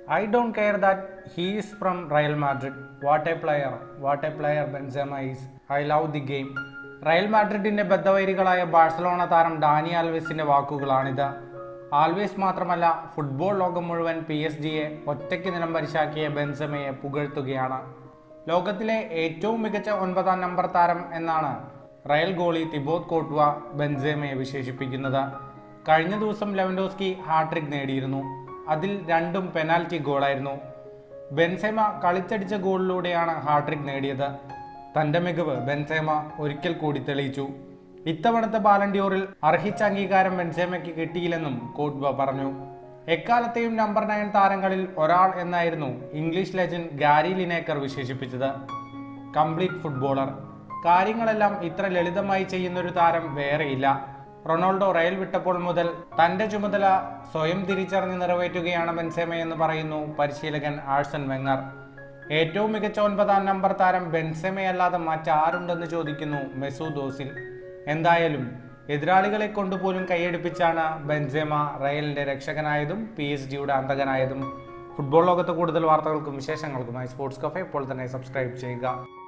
I don't care that he is from Real Madrid what a player what a player Benzema is I love the game Real മാഡ്രിഡിന്റെ ബദ്ധവൈരികളായ Barcelona താരം Dani ആൽവേസിന്റെ വാക്കുകളാണിത് Alves മാത്രമല്ല football ലോകം മുഴുവൻ P S ജിയെ ഒറ്റയ്ക്ക് നിലം പരിശാക്കിയ ബെൻസമയെ പുകഴ്ത്തുകയാണ് ലോകത്തിലെ ഏറ്റവും മികച്ച ഒൻപതാം നമ്പർ താരം എന്നാണ് റയൽ ഗോളി തിബോത് കോട്വ ബെൻസേമയെ വിശേഷിപ്പിക്കുന്നത് കഴിഞ്ഞ ദിവസം ലെവൻഡോസ്കി ഹാട്രിക് നേടിയിരുന്നു അതിൽ രണ്ടും പെനാൽറ്റി ഗോളായിരുന്നു ബെൻസേമ കളിച്ചടിച്ച ഗോളിലൂടെയാണ് ഹാട്രിക് നേടിയത് തന്റെ മികവ് ബെൻസേമ ഒരിക്കൽ കൂടി തെളിയിച്ചു ഇത്തവണത്തെ ബാലൻഡിയോറിൽ അർഹിച്ച അംഗീകാരം ബെൻസേമയ്ക്ക് കിട്ടിയില്ലെന്നും കോട്വ പറഞ്ഞു എക്കാലത്തെയും നമ്പർ നയൻ താരങ്ങളിൽ ഒരാൾ എന്നായിരുന്നു ഇംഗ്ലീഷ് ലെജൻഡ് ഗാരി ലിനേക്കർ വിശേഷിപ്പിച്ചത് കംപ്ലീറ്റ് ഫുട്ബോളർ കാര്യങ്ങളെല്ലാം ഇത്ര ലളിതമായി ചെയ്യുന്നൊരു താരം വേറെയില്ല റൊണാൾഡോ റയൽ വിട്ടപ്പോൾ മുതൽ തന്റെ ചുമതല സ്വയം തിരിച്ചറിഞ്ഞ് നിറവേറ്റുകയാണ് ബെൻസേമയെന്ന് പറയുന്നു പരിശീലകൻ ആഴ്സൺ വെങ്ങർ ഏറ്റവും മികച്ച ഒൻപതാം നമ്പർ താരം ബെൻസെമയല്ലാതെ മറ്റാരുണ്ടെന്ന് ചോദിക്കുന്നു മെസൂദ് ഓസിൽ എന്തായാലും എതിരാളികളെ കൊണ്ടുപോലും കൈയടിപ്പിച്ചാണ് ബെൻസെമ റയലിന്റെ രക്ഷകനായതും പി എസ് ജിയുടെ അന്തകനായതും ഫുട്ബോൾ ലോകത്ത് കൂടുതൽ വാർത്തകൾക്കും വിശേഷങ്ങൾക്കുമായി സ്പോർട്സ് കഫേ ഇപ്പോൾ തന്നെ സബ്സ്ക്രൈബ് ചെയ്യുക